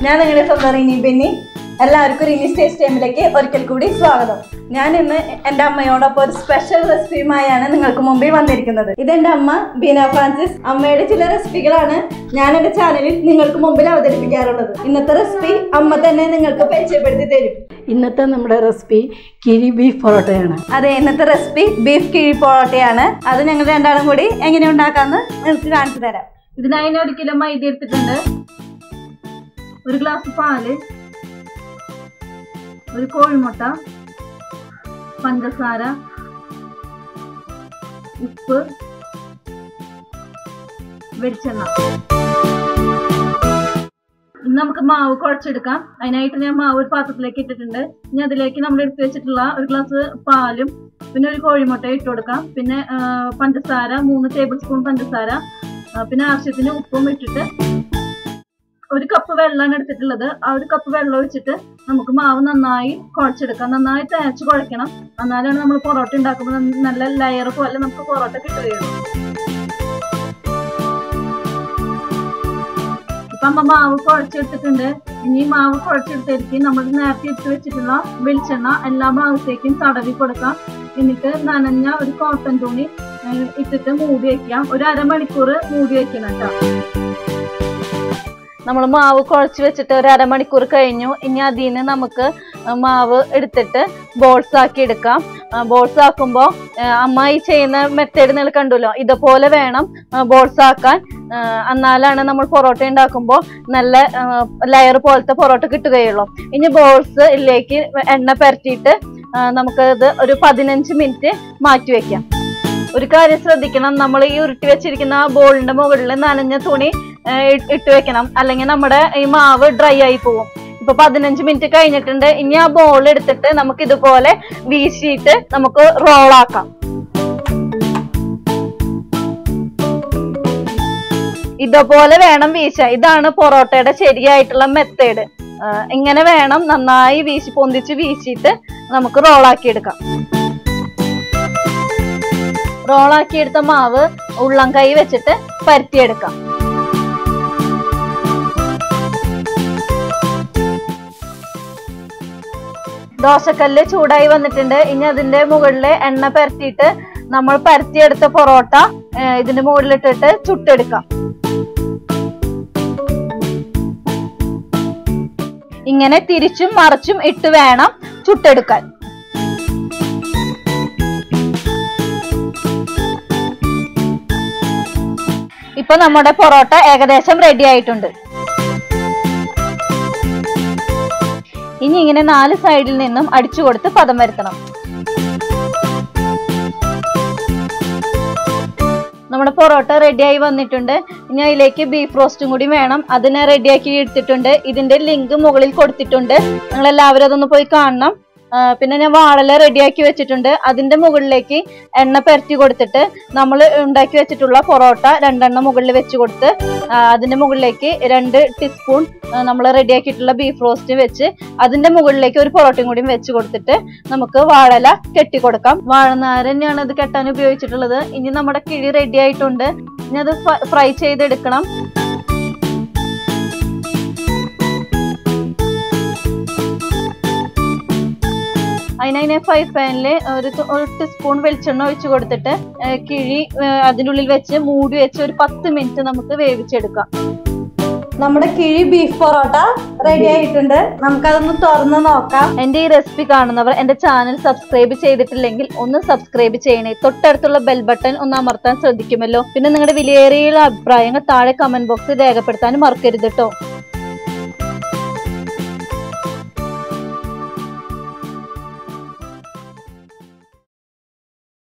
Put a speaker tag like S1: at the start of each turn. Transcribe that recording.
S1: ഞാൻ നിങ്ങളുടെ സ്വന്തം റിനി ബെന്നി എല്ലാവർക്കും റിനി സ്റ്റേജ് ടൈമിലേക്ക് ഒരിക്കൽ കൂടി സ്വാഗതം ഞാൻ ഇന്ന് എൻ്റെ അമ്മയോടൊപ്പം ഒരു സ്പെഷ്യൽ റെസിപ്പിയുമായാണ് നിങ്ങൾക്ക് മുമ്പിൽ വന്നിരിക്കുന്നത് ഇതെൻ്റെ അമ്മ ബീന ഫ്രാൻസിസ് അമ്മയുടെ ചില റെസിപ്പികളാണ് ഞാൻ എൻ്റെ ചാനലിൽ നിങ്ങൾക്ക് മുമ്പിൽ അവതരിപ്പിക്കാറുള്ളത് ഇന്നത്തെ റെസിപ്പി അമ്മ തന്നെ നിങ്ങൾക്ക് പരിചയപ്പെടുത്തി തരും
S2: ഇന്നത്തെ നമ്മുടെ റെസിപ്പി കിഴി ബീഫ് പൊറോട്ടയാണ്
S1: അതെ ഇന്നത്തെ റെസിപ്പി ബീഫ് കിഴി പൊറോട്ടയാണ് അത് ഞങ്ങൾ രണ്ടാളും കൂടി എങ്ങനെ ഉണ്ടാക്കാമെന്ന് നിങ്ങൾക്ക് കാണിച്ചു തരാം
S3: ഇതിനായി ഞാൻ ഒരു കിലോ മൈദ എടുത്തിട്ടുണ്ട് ഒരു ഗ്ലാസ് പാല് ഒരു കോഴിമുട്ട പഞ്ചസാര ഉപ്പ് വെളിച്ചെണ്ണ ഇനി നമുക്ക് മാവ് കുഴച്ചെടുക്കാം അതിനായിട്ട് ഞാൻ മാവ് ഒരു പാത്രത്തിലേക്ക് ഇട്ടിട്ടുണ്ട് ഇനി അതിലേക്ക് നമ്മൾ എടുത്തു വെച്ചിട്ടുള്ള ഒരു ഗ്ലാസ് പാലും പിന്നെ ഒരു കോഴിമുട്ട ഇട്ട് കൊടുക്കാം പിന്നെ ആ, പഞ്ചസാര മൂന്ന് ടേബിൾ സ്പൂൺ പഞ്ചസാര ആ, പിന്നെ ആവശ്യത്തിന് ഉപ്പും ഇട്ടിട്ട് ഒരു കപ്പ് വെള്ളമാണ് എടുത്തിട്ടുള്ളത് ആ ഒരു കപ്പ് വെള്ളം ഒഴിച്ചിട്ട് നമുക്ക് മാവ് നന്നായി കുഴച്ചെടുക്കാം നന്നായി തേച്ച് കുഴക്കണം എന്നാലാണ് നമ്മൾ പൊറോട്ട ഉണ്ടാക്കുമ്പോൾ നല്ല ലെയർ പോലെ നമുക്ക് പൊറോട്ട കിട്ടുകയുള്ളൂ ഇപ്പൊ അമ്മ മാവ് കുഴച്ചെടുത്തിട്ടുണ്ട് ഇനി ഈ മാവ് കുഴച്ചെടുത്തേക്ക് നമ്മൾ നേരത്തെ ഇട്ട് വെച്ചിട്ടുള്ള വെളിച്ചെണ്ണ എല്ലാ മാവത്തേക്കും തടവി കൊടുക്കാം എന്നിട്ട് നനഞ്ഞ ഒരു കോട്ടൺ തുണി ഏഹ്, ഇട്ടിട്ട് മൂടി വെക്കാം ഒരു അരമണിക്കൂർ മൂടി വെക്കണം കേട്ടോ നമ്മൾ മാവ് കുഴച്ച് വെച്ചിട്ട് ഒരു അരമണിക്കൂർ കഴിഞ്ഞു ഇനി അതിൽ നിന്ന് നമുക്ക് മാവ് എടുത്തിട്ട് ബോൾസ് ആക്കി എടുക്കാം ബോൾസ് ആക്കുമ്പോൾ അമ്മ ഈ ചെയ്യുന്ന മെത്തേഡ് നിങ്ങൾ കണ്ടുല്ലോ ഇതുപോലെ വേണം ബോൾസ് ആക്കാൻ ആ, എന്നാലാണ് നമ്മൾ പൊറോട്ട ഉണ്ടാക്കുമ്പോൾ നല്ല ലെയർ പോലത്തെ പൊറോട്ട കിട്ടുകയുള്ളൂ ഇനി ബോൾസ് ഇതിലേക്ക് എണ്ണ പരത്തിയിട്ട് ആ, നമുക്കത് ഒരു പതിനഞ്ച് മിനിറ്റ് മാറ്റി വെക്കാം ഒരു കാര്യം ശ്രദ്ധിക്കണം നമ്മൾ ഈ ഉരുട്ടി വെച്ചിരിക്കുന്ന ആ ബോളിന്റെ മുകളിൽ നനഞ്ഞ തുണി ആ, ഇ- ഇട്ട് വെക്കണം അല്ലെങ്കിൽ നമ്മുടെ ഈ മാവ് ഡ്രൈ ആയി പോകും ഇപ്പൊ പതിനഞ്ച് മിനിറ്റ് കഴിഞ്ഞിട്ടുണ്ട് ഇനി ആ ബോൾ എടുത്തിട്ട് നമുക്ക് ഇതുപോലെ വീശിയിട്ട് നമുക്ക് റോളാക്കാം ഇതുപോലെ വേണം വീശ ഇതാണ് പൊറോട്ടയുടെ ശരിയായിട്ടുള്ള മെത്തേഡ് ഇങ്ങനെ വേണം നന്നായി വീശി പൊന്തിച്ച് വീശിയിട്ട് നമുക്ക് റോളാക്കി എടുക്കാം റോളാക്കി എടുത്ത മാവ് ഉള്ളം കൈ വെച്ചിട്ട് പരത്തിയെടുക്കാം ദോശക്കല്ല് ചൂടായി വന്നിട്ടുണ്ട് ഇനി അതിന്റെ മുകളിൽ എണ്ണ പരത്തിയിട്ട് നമ്മൾ പരത്തിയെടുത്ത പൊറോട്ട ഏഹ്, ഇതിന്റെ മുകളിലിട്ടിട്ട് ചുട്ടെടുക്കാം ഇങ്ങനെ തിരിച്ചും മറിച്ചും ഇട്ട് വേണം ചുട്ടെടുക്കാൻ ഇപ്പൊ നമ്മുടെ പൊറോട്ട ഏകദേശം റെഡി ആയിട്ടുണ്ട് ഇനി ഇങ്ങനെ നാല് സൈഡിൽ നിന്നും അടിച്ചു കൊടുത്ത് പദം വരുത്തണം നമ്മുടെ പൊറോട്ട റെഡിയായി വന്നിട്ടുണ്ട് ഇനി അതിലേക്ക് ബീഫ് റോസ്റ്റും കൂടി വേണം അതിനെ റെഡിയാക്കി എടുത്തിട്ടുണ്ട് ഇതിന്റെ ലിങ്ക് മുകളിൽ കൊടുത്തിട്ടുണ്ട് നിങ്ങൾ എല്ലാവരും അതൊന്ന് പോയി കാണണം ആ, പിന്നെ ഞാൻ വാഴല റെഡിയാക്കി വെച്ചിട്ടുണ്ട് അതിന്റെ മുകളിലേക്ക് എണ്ണ പരത്തി കൊടുത്തിട്ട് നമ്മൾ ഉണ്ടാക്കി വെച്ചിട്ടുള്ള പൊറോട്ട രണ്ടെണ്ണം മുകളിൽ വെച്ച് കൊടുത്ത് ആ, അതിന്റെ മുകളിലേക്ക് രണ്ട് ടീസ്പൂൺ നമ്മൾ റെഡിയാക്കിയിട്ടുള്ള ബീഫ് റോസ്റ്റ് വെച്ച് അതിന്റെ മുകളിലേക്ക് ഒരു പൊറോട്ടയും കൂടി വെച്ച് കൊടുത്തിട്ട് നമുക്ക് വാഴല കെട്ടി കൊടുക്കാം വാഴനാര് തന്നെയാണ് ഇത് കെട്ടാൻ ഉപയോഗിച്ചിട്ടുള്ളത് ഇനി നമ്മുടെ കിഴി റെഡി ആയിട്ടുണ്ട് ഇനി അത് ഫ്രൈ ചെയ്തെടുക്കണം അതിനതിനെ ഫ്രൈ പാനിൽ ഒരു തു- ഒരു ടീസ്പൂൺ വെളിച്ചെണ്ണ ഒഴിച്ച് കൊടുത്തിട്ട് ഏ, കിഴി ഏ, അതിനുള്ളിൽ വെച്ച് മൂടി വെച്ച് ഒരു പത്ത് മിനിറ്റ് നമുക്ക് വേവിച്ചെടുക്കാം
S1: നമ്മുടെ കിഴി ബീഫ് പൊറോട്ട റെഡി ആയിട്ടുണ്ട് നമുക്കതൊന്ന് തുറന്ന് നോക്കാം
S3: എന്റെ ഈ റെസിപ്പി കാണുന്നവർ എന്റെ ചാനൽ സബ്സ്ക്രൈബ് ചെയ്തിട്ടില്ലെങ്കിൽ ഒന്ന് സബ്സ്ക്രൈബ് ചെയ്യണേ തൊട്ടടുത്തുള്ള ബെൽ ബട്ടൺ ഒന്ന് അമർത്താൻ ശ്രദ്ധിക്കുമല്ലോ പിന്നെ നിങ്ങളുടെ വിലയേറിയ അഭിപ്രായങ്ങൾ താഴെ കമന്റ് ബോക്സിൽ രേഖപ്പെടുത്താനും മറക്കരുത് കേട്ടോ